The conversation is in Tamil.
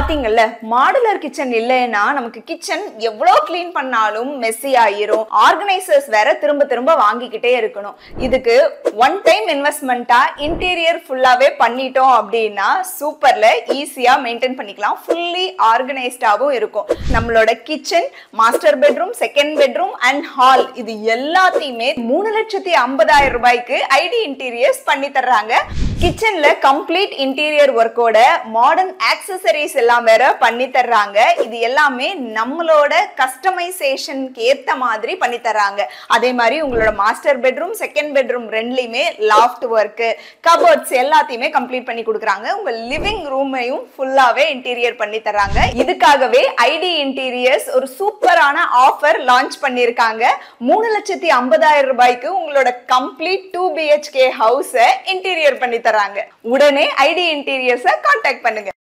பாத்தீங்கல்ல மாடுலர் கிச்சன் இல்லைன்னா நமக்கு கிச்சன் எவ்வளோ க்ளீன் பண்ணாலும் மெஸ்ஸி ஆயிரும் ஆர்கனைசர்ஸ் வேற திரும்ப திரும்ப வாங்கிக்கிட்டே இருக்கணும் இதுக்கு ஒன் டைம் இன்வெஸ்ட்மெண்ட்டா இன்டீரியர் ஃபுல்லாவே பண்ணிட்டோம் அப்படின்னா சூப்பர்ல ஈஸியா மெயின்டைன் பண்ணிக்கலாம் ஃபுல்லி ஆர்கனைஸ்டாவும் இருக்கும் நம்மளோட kitchen master bedroom second bedroom and hall இது எல்லாத்தையுமே மூணு லட்சத்தி ஐம்பதாயிரம் ரூபாய்க்கு ஐடி இன்டீரியர்ஸ் பண்ணி தர்றாங்க கிச்சன்ல கம்ப்ளீட் இன்டீரியர் ஒர்க்கோட மாடர்ன் ஆக்சசரிஸ் எல்லாம் வேற பண்ணி தர்றாங்க இது எல்லாமே நம்மளோட கஸ்டமைசேஷனுக்கு ஏத்த மாதிரி பண்ணி தர்றாங்க அதே மாதிரி உங்களோட மாஸ்டர் பெட்ரூம் செகண்ட் பெட்ரூம் ரெண்டுலயுமே லாஃப்ட் ஒர்க் கபோர்ட்ஸ் எல்லாத்தையுமே கம்ப்ளீட் பண்ணி கொடுக்குறாங்க உங்க லிவிங் ரூமையும் ஃபுல்லாவே இன்டீரியர் பண்ணி தர்றாங்க இதுக்காகவே ஐடி இன்டீரியர்ஸ் ஒரு சூப்பரான ஆஃபர் லான்ச் பண்ணியிருக்காங்க மூணு லட்சத்தி ஐம்பதாயிரம் ரூபாய்க்கு உங்களோட கம்ப்ளீட் டூ பிஹெச்கே ஹவுஸை இன்டீரியர் பண்ணி தராங்க உடனே ஐடி இன்டீரியர்ஸை காண்டாக்ட் பண்ணுங்க